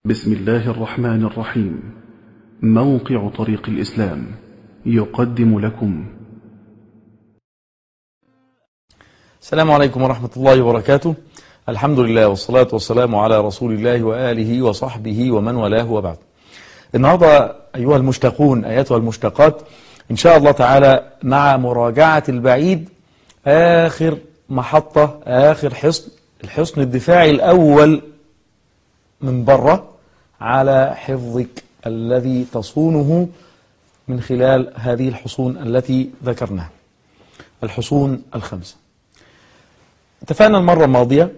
بسم الله الرحمن الرحيم موقع طريق الإسلام يقدم لكم السلام عليكم ورحمة الله وبركاته الحمد لله والصلاة والسلام على رسول الله وآله وصحبه ومن والاه وبعد النهاردة أيها المشتاقون أيتها المشتاقات إن شاء الله تعالى مع مراجعة البعيد آخر محطة آخر حصن الحصن الدفاعي الأول من بره على حفظك الذي تصونه من خلال هذه الحصون التي ذكرناها الحصون الخمسة اتفقنا المرة الماضية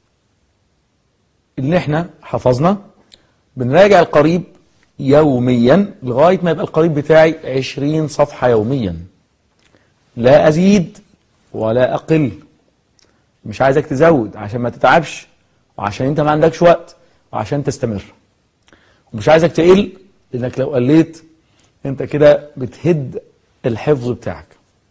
ان احنا حفظنا بنراجع القريب يوميا لغاية ما يبقى القريب بتاعي عشرين صفحة يوميا لا أزيد ولا أقل مش عايزك تزود عشان ما تتعبش وعشان انت ما عندكش وقت وعشان تستمر ومش عايزك تقل لانك لو قليت انت كده بتهد الحفظ بتاعك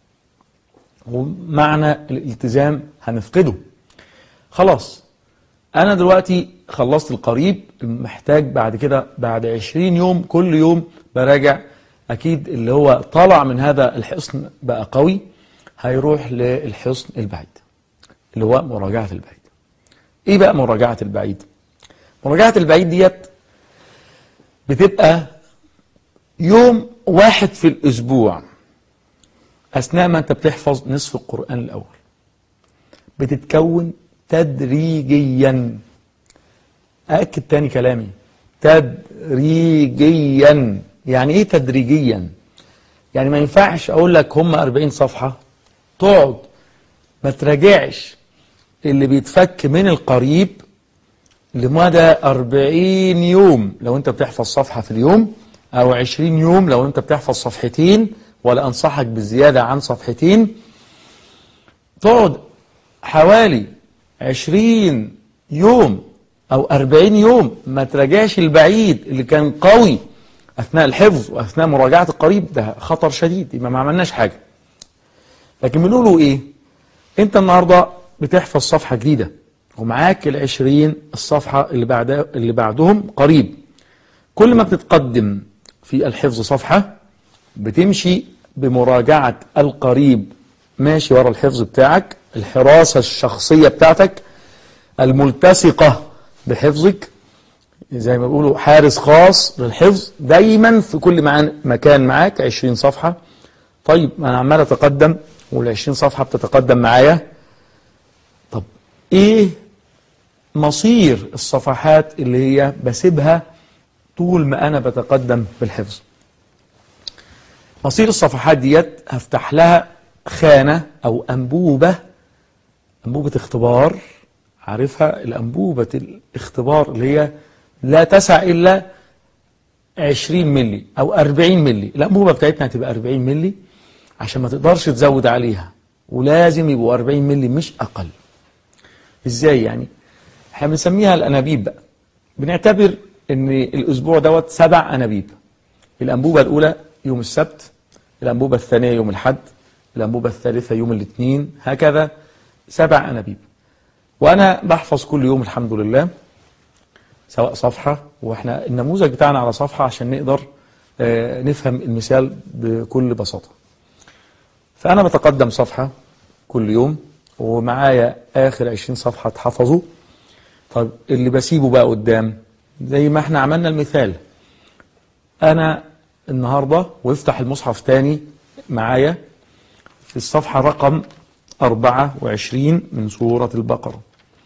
ومعنى الالتزام هنفقده خلاص انا دلوقتي خلصت القريب محتاج بعد كده بعد عشرين يوم كل يوم براجع اكيد اللي هو طالع من هذا الحصن بقى قوي هيروح للحصن البعيد اللي هو مراجعة البعيد ايه بقى مراجعة البعيد مراجعة البعيد ديت بتبقى يوم واحد في الاسبوع اثناء ما انت بتحفظ نصف القرآن الاول بتتكون تدريجيا أأكد تاني كلامي تدريجيا يعني ايه تدريجيا يعني ما ينفعش اقول لك هم 40 صفحة تقعد ما تراجعش اللي بيتفك من القريب لمدى 40 يوم لو انت بتحفظ صفحة في اليوم او 20 يوم لو انت بتحفظ صفحتين ولا انصحك بالزيادة عن صفحتين تقعد حوالي 20 يوم او 40 يوم ما تراجعش البعيد اللي كان قوي اثناء الحفظ واثناء مراجعة القريب ده خطر شديد يبقى ما عملناش حاجة لكن بنقوله ايه انت النهاردة بتحفظ صفحة جديدة ومعاك العشرين الصفحة اللي, بعد اللي بعدهم قريب كل ما بتتقدم في الحفظ صفحة بتمشي بمراجعة القريب ماشي ورا الحفظ بتاعك الحراسة الشخصية بتاعتك الملتصقة بحفظك زي ما بيقولوا حارس خاص للحفظ دايما في كل مكان معاك 20 صفحة طيب انا عمال اتقدم وال20 صفحة بتتقدم معايا طب ايه مصير الصفحات اللي هي بسيبها طول ما انا بتقدم بالحفظ مصير الصفحات ديت هفتح لها خانة او انبوبة انبوبة اختبار عارفها الانبوبة الاختبار اللي هي لا تسع الا 20 ملي او 40 ملي الانبوبة بتاعتنا هتبقى 40 ملي عشان ما تقدرش تزود عليها ولازم يبقوا 40 ملي مش اقل ازاي يعني احنا بنسميها الانابيب بقى بنعتبر ان الاسبوع دوت سبع انابيب الانبوبة الاولى يوم السبت الانبوبة الثانية يوم الحد الانبوبة الثالثة يوم الاثنين هكذا سبع انابيب وانا بحفظ كل يوم الحمد لله سواء صفحة واحنا النموذج بتاعنا على صفحة عشان نقدر آه نفهم المثال بكل بساطة فأنا بتقدم صفحة كل يوم ومعايا آخر 20 صفحة اتحفظوا طب اللي بسيبه بقى قدام زي ما احنا عملنا المثال أنا النهاردة وافتح المصحف تاني معايا في الصفحة رقم 24 من سورة البقرة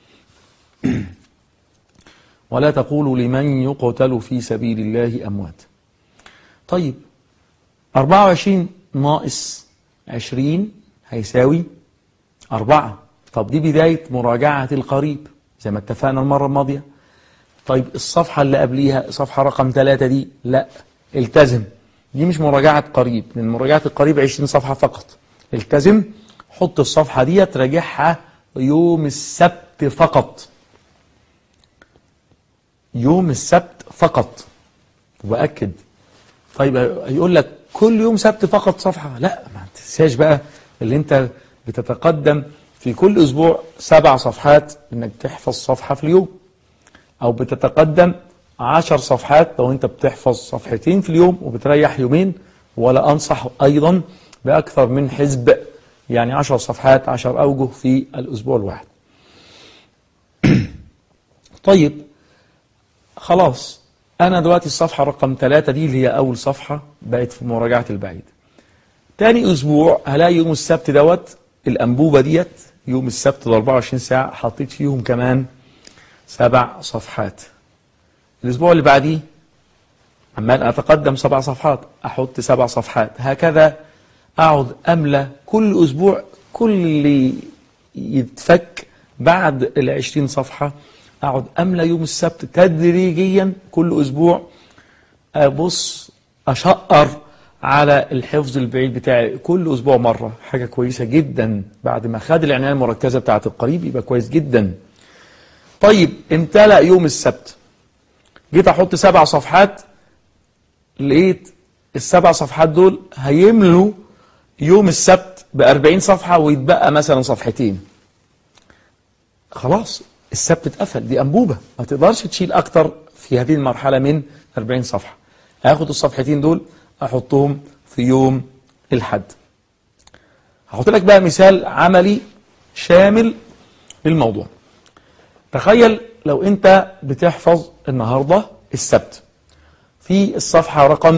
ولا تقولوا لمن يقتل في سبيل الله أموات طيب 24 ناقص 20 هيساوي أربعة طب دي بداية مراجعة القريب زي ما اتفقنا المرة الماضية طيب الصفحة اللي قبليها صفحة رقم ثلاثة دي لا التزم دي مش مراجعة قريب من مراجعة القريب 20 صفحة فقط التزم حط الصفحة دي تراجعها يوم السبت فقط يوم السبت فقط وبأكد طيب يقول لك كل يوم سبت فقط صفحة لا ما تنساش بقى اللي انت بتتقدم في كل أسبوع سبع صفحات إنك تحفظ صفحة في اليوم أو بتتقدم عشر صفحات لو انت بتحفظ صفحتين في اليوم وبتريح يومين ولا انصح ايضا باكثر من حزب يعني عشر صفحات عشر اوجه في الاسبوع الواحد طيب خلاص انا دلوقتي الصفحة رقم ثلاثة دي اللي هي اول صفحة بقت في مراجعة البعيد تاني اسبوع هلاقي يوم السبت دوت الانبوبة ديت يوم السبت ال 24 ساعة حطيت فيهم كمان سبع صفحات الاسبوع اللي بعديه عمال اتقدم سبع صفحات احط سبع صفحات هكذا اقعد املى كل اسبوع كل اللي يتفك بعد ال 20 صفحة اقعد املى يوم السبت تدريجيا كل اسبوع ابص اشقر على الحفظ البعيد بتاعي كل اسبوع مره حاجه كويسه جدا بعد ما خد العنايه المركزه بتاعه القريب يبقى كويس جدا طيب امتلأ يوم السبت جيت احط سبع صفحات لقيت السبع صفحات دول هيملوا يوم السبت ب 40 صفحه ويتبقى مثلا صفحتين خلاص السبت اتقفل دي انبوبه ما تقدرش تشيل اكتر في هذه المرحله من 40 صفحه هاخد الصفحتين دول احطهم في يوم الحد هحط لك بقى مثال عملي شامل للموضوع تخيل لو انت بتحفظ النهارده السبت في الصفحه رقم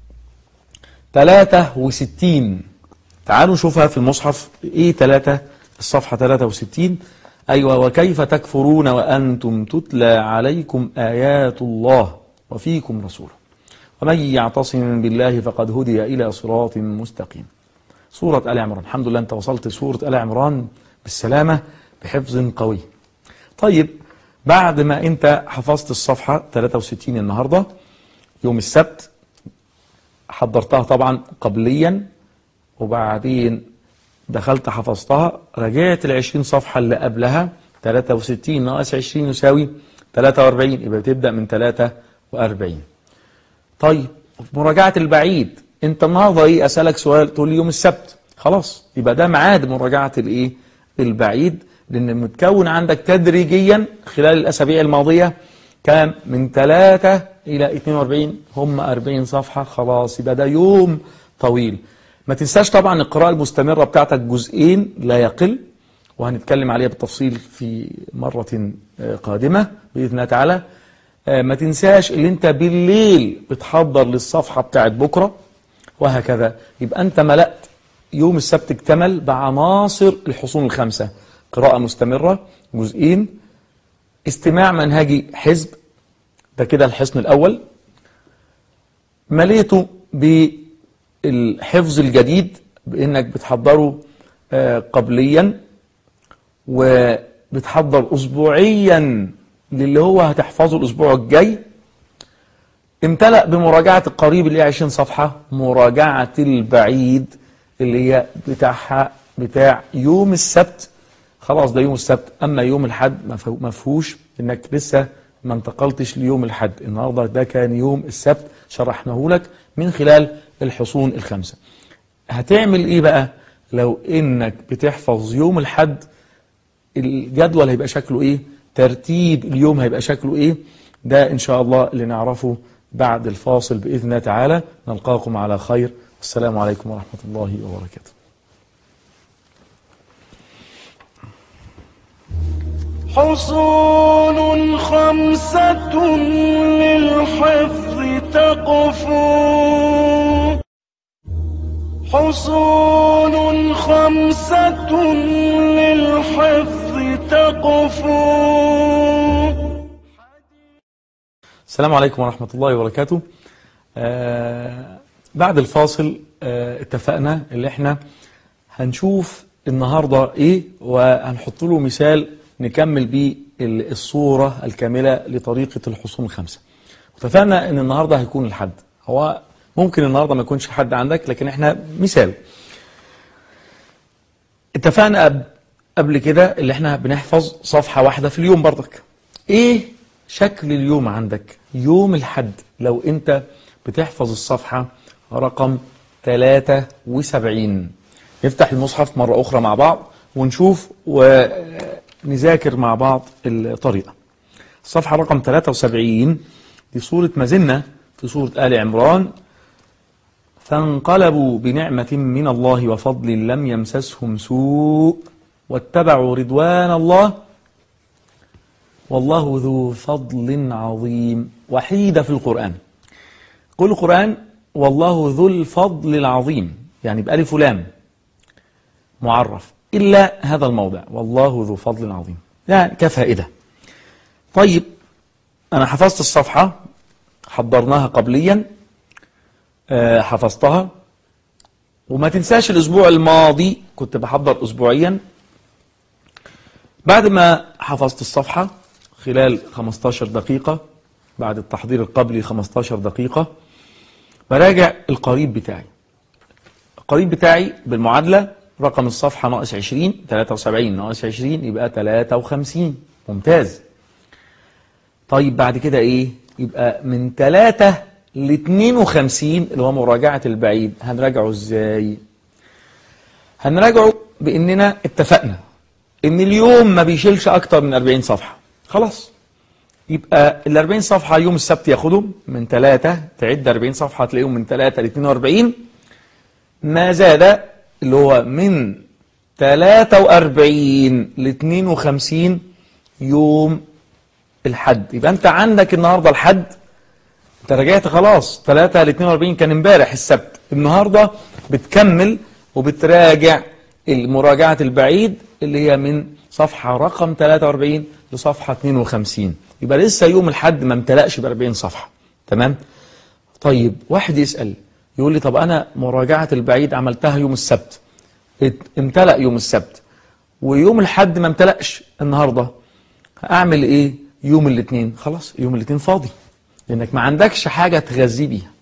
63 تعالوا نشوفها في المصحف ايه 3 الصفحه 63 ايوه وكيف تكفرون وانتم تتلى عليكم ايات الله وفيكم رسوله ومن يعتصم بالله فقد هدي إلى صراط مستقيم سورة آل عمران الحمد لله أنت وصلت سورة آل عمران بالسلامة بحفظ قوي طيب بعد ما أنت حفظت الصفحة 63 النهاردة يوم السبت حضرتها طبعا قبليا وبعدين دخلت حفظتها رجعت ال 20 صفحة اللي قبلها 63 ناقص 20 يساوي 43 يبقى تبدأ من 43 طيب مراجعة البعيد انت النهارده ايه اسالك سؤال تقول لي يوم السبت خلاص يبقى ده ميعاد مراجعة الايه البعيد لان متكون عندك تدريجيا خلال الاسابيع الماضية كان من 3 الى 42 هم 40 صفحة خلاص يبقى ده يوم طويل ما تنساش طبعا القراءة المستمرة بتاعتك جزئين لا يقل وهنتكلم عليها بالتفصيل في مرة قادمة بإذن الله تعالى ما تنساش اللي انت بالليل بتحضر للصفحة بتاعت بكرة وهكذا يبقى انت ملأت يوم السبت اكتمل بعناصر الحصون الخمسة قراءة مستمرة جزئين استماع منهجي حزب ده كده الحصن الأول مليته بالحفظ الجديد بانك بتحضره قبليا وبتحضر اسبوعيا للي هو هتحفظه الاسبوع الجاي امتلأ بمراجعة القريب اللي هي 20 صفحة مراجعة البعيد اللي هي بتاعها بتاع يوم السبت خلاص ده يوم السبت اما يوم الحد ما فيهوش انك لسه ما انتقلتش ليوم الحد النهارده ده كان يوم السبت شرحناه لك من خلال الحصون الخمسه هتعمل ايه بقى لو انك بتحفظ يوم الحد الجدول هيبقى شكله ايه ترتيب اليوم هيبقى شكله ايه ده ان شاء الله اللي نعرفه بعد الفاصل باذن الله تعالى نلقاكم على خير السلام عليكم ورحمه الله وبركاته حصون خمسة للحفظ تقفو حصون خمسة للحفظ تقفو السلام عليكم ورحمة الله وبركاته آه بعد الفاصل آه اتفقنا اللي احنا هنشوف النهاردة ايه وهنحط له مثال نكمل بيه الصورة الكاملة لطريقة الحصون الخمسة اتفقنا ان النهاردة هيكون الحد هو ممكن النهاردة ما يكونش حد عندك لكن احنا مثال اتفقنا قبل كده اللي احنا بنحفظ صفحة واحدة في اليوم برضك ايه شكل اليوم عندك يوم الحد لو انت بتحفظ الصفحة رقم 73 نفتح المصحف مرة أخرى مع بعض ونشوف ونذاكر مع بعض الطريقة الصفحة رقم 73 دي سورة ما زلنا في سورة آل عمران فانقلبوا بنعمة من الله وفضل لم يمسسهم سوء واتبعوا رضوان الله والله ذو فضل عظيم وحيدة في القرآن قل القرآن والله ذو الفضل العظيم يعني بألف لام معرف إلا هذا الموضع والله ذو فضل عظيم يعني كفائدة طيب أنا حفظت الصفحة حضرناها قبليا آه، حفظتها وما تنساش الأسبوع الماضي كنت بحضر أسبوعيا بعد ما حفظت الصفحة خلال 15 دقيقة بعد التحضير القبلي 15 دقيقة براجع القريب بتاعي القريب بتاعي بالمعادلة رقم الصفحة ناقص 20 73 ناقص 20 يبقى 53 ممتاز طيب بعد كده ايه يبقى من 3 ل 52 اللي هو مراجعة البعيد هنراجعه ازاي هنراجعه باننا اتفقنا ان اليوم ما بيشيلش اكتر من 40 صفحة خلاص يبقى ال 40 صفحة يوم السبت ياخدهم من 3 تعد 40 صفحة تلاقيهم من 3 ل 42 ما زاد اللي هو من 43 ل 52 يوم الحد يبقى انت عندك النهارده الحد انت رجعت خلاص 3 ل 42 كان امبارح السبت النهارده بتكمل وبتراجع المراجعة البعيد اللي هي من صفحة رقم 43 لصفحة 52 يبقى لسه يوم الحد ما امتلأش ب 40 صفحة تمام طيب واحد يسأل يقول لي طب أنا مراجعة البعيد عملتها يوم السبت ات- امتلأ يوم السبت ويوم الحد ما امتلأش النهاردة أعمل إيه يوم الاثنين خلاص يوم الاثنين فاضي لأنك ما عندكش حاجة تغذي بيها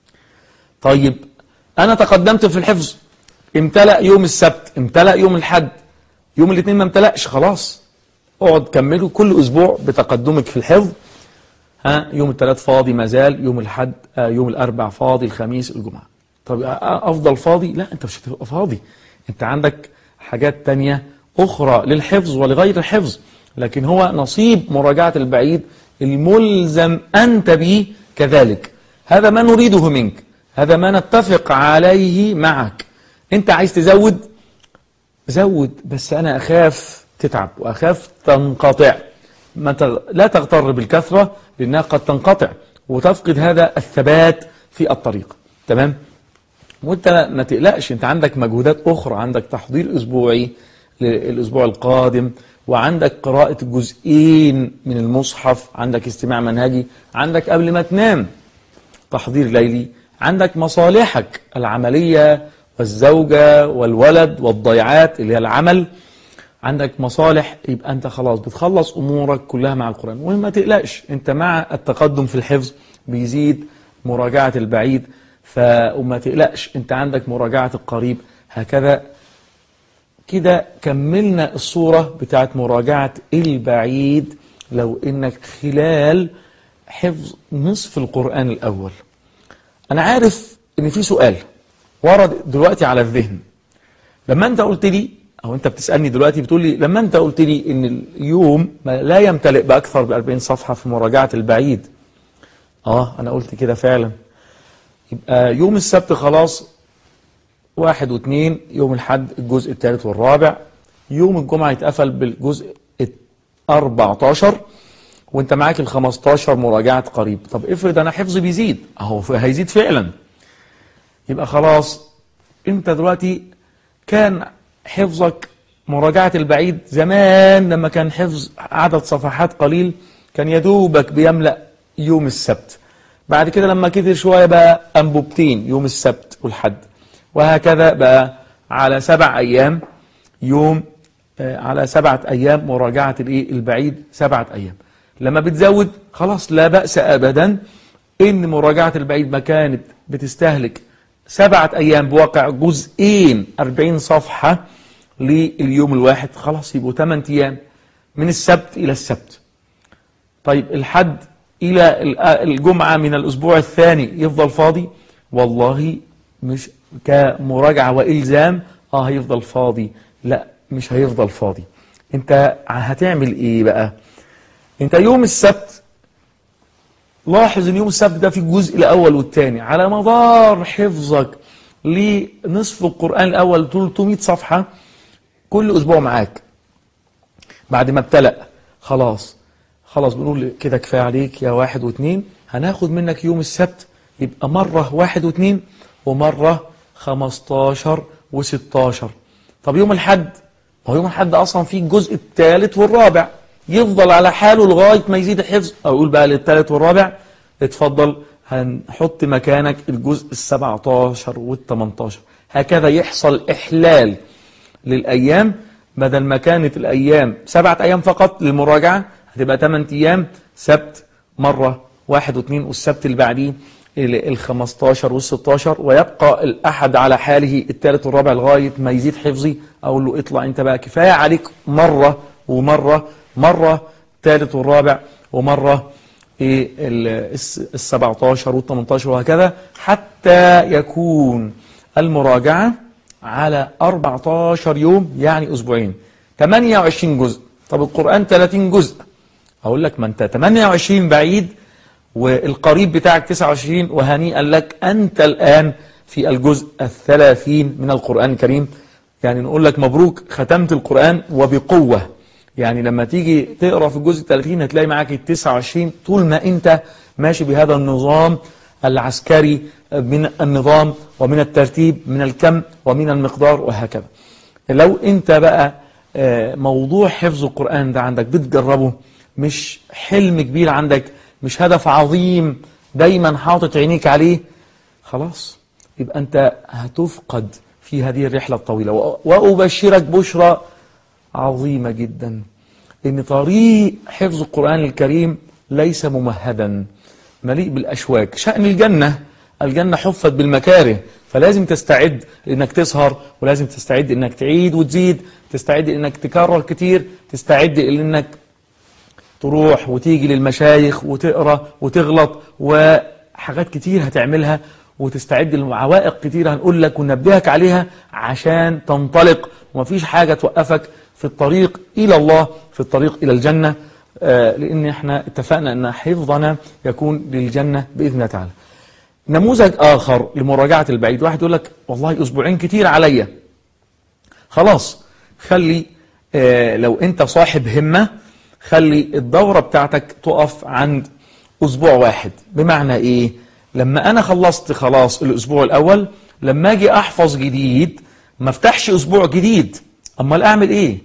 طيب أنا تقدمت في الحفظ امتلأ يوم السبت امتلأ يوم الحد يوم الاثنين ما امتلأش خلاص اقعد كمله كل أسبوع بتقدمك في الحفظ ها يوم الثلاث فاضي ما زال يوم الحد آه، يوم الأربع فاضي الخميس الجمعة طب آه، أفضل فاضي لا أنت مش هتبقى فاضي أنت عندك حاجات تانية أخرى للحفظ ولغير الحفظ لكن هو نصيب مراجعة البعيد الملزم أنت به كذلك هذا ما نريده منك هذا ما نتفق عليه معك أنت عايز تزود زود بس أنا أخاف تتعب وأخاف تنقطع ما تغ... لا تغتر بالكثرة لأنها قد تنقطع وتفقد هذا الثبات في الطريق تمام وانت ما تقلقش انت عندك مجهودات اخرى عندك تحضير اسبوعي للاسبوع القادم وعندك قراءة جزئين من المصحف عندك استماع منهجي عندك قبل ما تنام تحضير ليلي عندك مصالحك العملية والزوجة والولد والضيعات اللي هي العمل عندك مصالح يبقى انت خلاص بتخلص امورك كلها مع القرآن وما تقلقش انت مع التقدم في الحفظ بيزيد مراجعة البعيد ف وما تقلقش انت عندك مراجعة القريب هكذا كده كملنا الصورة بتاعت مراجعة البعيد لو انك خلال حفظ نصف القرآن الاول انا عارف ان في سؤال ورد دلوقتي على الذهن لما انت قلت لي او انت بتسالني دلوقتي بتقول لي لما انت قلت لي ان اليوم ما لا يمتلئ باكثر ب 40 صفحه في مراجعه البعيد اه انا قلت كده فعلا يبقى يوم السبت خلاص واحد واثنين يوم الحد الجزء الثالث والرابع يوم الجمعه يتقفل بالجزء ال 14 وانت معاك ال 15 مراجعه قريب طب افرض انا حفظي بيزيد اهو هيزيد فعلا يبقى خلاص انت دلوقتي كان حفظك مراجعة البعيد زمان لما كان حفظ عدد صفحات قليل كان يدوبك بيملأ يوم السبت بعد كده لما كتر شوية بقى أنبوبتين يوم السبت والحد وهكذا بقى على سبع أيام يوم آه، على سبعة أيام مراجعة الإيه البعيد سبعة أيام لما بتزود خلاص لا بأس أبدا إن مراجعة البعيد ما كانت بتستهلك سبعة أيام بواقع جزئين 40 صفحة لليوم الواحد خلاص يبقوا 8 أيام من السبت إلى السبت طيب الحد إلى ال- الجمعة من الأسبوع الثاني يفضل فاضي والله مش كمراجعة وإلزام آه هيفضل فاضي لا مش هيفضل فاضي أنت هتعمل إيه بقى أنت يوم السبت لاحظ ان يوم السبت ده في الجزء الاول والثاني على مدار حفظك لنصف القران الاول 300 صفحه كل اسبوع معاك بعد ما ابتلأ خلاص خلاص بنقول كده كفايه عليك يا واحد واثنين هناخد منك يوم السبت يبقى مره واحد واثنين ومره 15 و16 طب يوم الحد هو يوم الحد اصلا فيه الجزء الثالث والرابع يفضل على حاله لغايه ما يزيد الحفظ اقول بقى للثالث والرابع اتفضل هنحط مكانك الجزء ال17 وال18 هكذا يحصل احلال للايام بدل ما كانت الايام سبعه ايام فقط للمراجعه هتبقى 8 ايام سبت مره واحد واثنين والسبت اللي بعديه ال 15 وال 16 ويبقى الاحد على حاله الثالث والرابع لغايه ما يزيد حفظي اقول له اطلع انت بقى كفايه عليك مره ومره مره ثالث والرابع ومره ايه ال 17 وال 18 وهكذا حتى يكون المراجعه على 14 يوم يعني اسبوعين 28 جزء طب القران 30 جزء اقول لك ما انت 28 بعيد والقريب بتاعك 29 وهنيئا لك أنت الآن في الجزء الثلاثين من القرآن الكريم يعني نقول لك مبروك ختمت القرآن وبقوة يعني لما تيجي تقرأ في الجزء الثلاثين هتلاقي معاك ال 29 طول ما أنت ماشي بهذا النظام العسكري من النظام ومن الترتيب من الكم ومن المقدار وهكذا لو أنت بقى موضوع حفظ القرآن ده عندك بتجربه مش حلم كبير عندك مش هدف عظيم دايما حاطط عينيك عليه خلاص يبقى انت هتفقد في هذه الرحلة الطويلة وأبشرك بشرى عظيمة جدا ان طريق حفظ القرآن الكريم ليس ممهدا مليء بالأشواك شأن الجنة الجنة حفت بالمكاره فلازم تستعد انك تسهر ولازم تستعد انك تعيد وتزيد تستعد انك تكرر كتير تستعد انك تروح وتيجي للمشايخ وتقرا وتغلط وحاجات كتير هتعملها وتستعد لعوائق كتير هنقول لك وننبهك عليها عشان تنطلق ومفيش حاجة توقفك في الطريق إلى الله في الطريق إلى الجنة آه لأن احنا اتفقنا أن حفظنا يكون للجنة بإذن الله تعالى نموذج آخر لمراجعة البعيد واحد يقول لك والله أسبوعين كتير عليا خلاص خلي آه لو أنت صاحب همة خلي الدورة بتاعتك تقف عند أسبوع واحد بمعنى إيه؟ لما أنا خلصت خلاص الأسبوع الأول لما أجي أحفظ جديد ما افتحش أسبوع جديد أمال أعمل إيه؟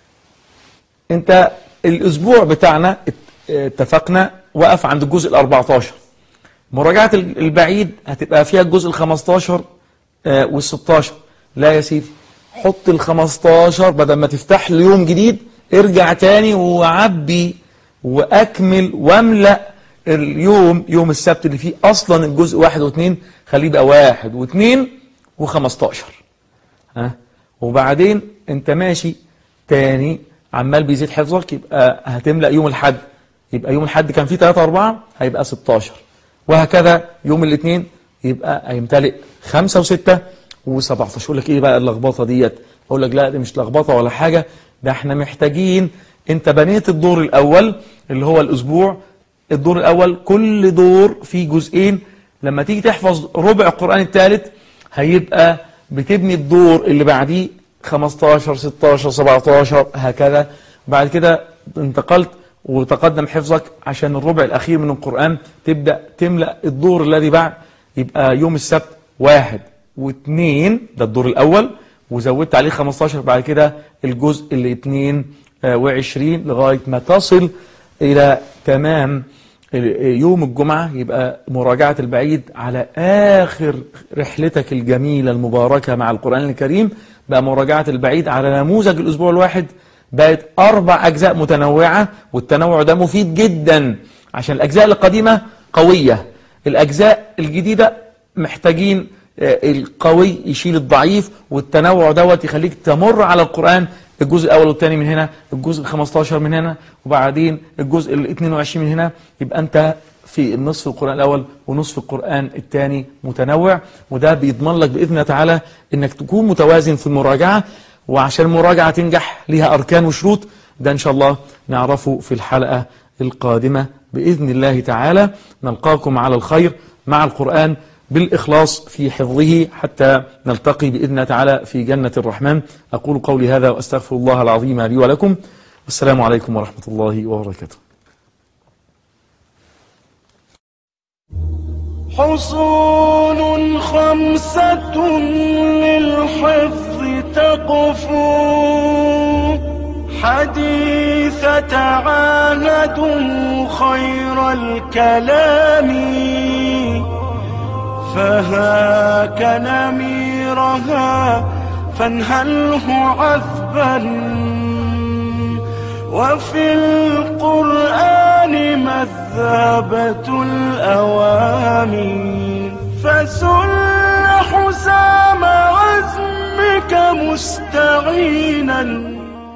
أنت الأسبوع بتاعنا اتفقنا وقف عند الجزء ال 14 مراجعة البعيد هتبقى فيها الجزء ال 15 وال 16 لا يا سيدي حط ال 15 بدل ما تفتح لي يوم جديد ارجع تاني وعبي واكمل واملأ اليوم يوم السبت اللي فيه اصلا الجزء واحد واثنين خليه يبقى واحد واثنين وخمستاشر ها وبعدين انت ماشي تاني عمال بيزيد حفظك يبقى هتملأ يوم الحد يبقى يوم الحد كان فيه 3 4 هيبقى 16 وهكذا يوم الاثنين يبقى هيمتلئ 5 و6 و17 يقول لك ايه بقى اللخبطه ديت اقول لك لا دي مش لخبطه ولا حاجه ده احنا محتاجين انت بنيت الدور الاول اللي هو الاسبوع الدور الاول كل دور فيه جزئين لما تيجي تحفظ ربع القرآن الثالث هيبقى بتبني الدور اللي بعديه 15 16 17 هكذا بعد كده انتقلت وتقدم حفظك عشان الربع الأخير من القرآن تبدأ تملأ الدور الذي بعد يبقى يوم السبت واحد واثنين ده الدور الأول وزودت عليه 15 بعد كده الجزء اللي 22 لغاية ما تصل إلى تمام يوم الجمعة يبقى مراجعة البعيد على آخر رحلتك الجميلة المباركة مع القرآن الكريم بقى مراجعة البعيد على نموذج الأسبوع الواحد بقت أربع أجزاء متنوعة والتنوع ده مفيد جدا عشان الأجزاء القديمة قوية الأجزاء الجديدة محتاجين القوي يشيل الضعيف والتنوع دوت يخليك تمر على القرآن الجزء الأول والثاني من هنا الجزء ال 15 من هنا وبعدين الجزء ال 22 من هنا يبقى أنت في النصف القرآن الأول ونصف القرآن الثاني متنوع وده بيضمن لك بإذن الله تعالى إنك تكون متوازن في المراجعة وعشان المراجعة تنجح ليها أركان وشروط ده إن شاء الله نعرفه في الحلقة القادمة بإذن الله تعالى نلقاكم على الخير مع القرآن بالإخلاص في حفظه حتى نلتقي بإذن الله تعالى في جنة الرحمن أقول قولي هذا وأستغفر الله العظيم لي ولكم والسلام عليكم ورحمة الله وبركاته حصون خمسة للحفظ تقفو حديث تعاهدوا خير الكلام فهاك نميرها فانهله عذبا وفي القرآن مذابة الأوامي فسل حسام عزمك مستعينا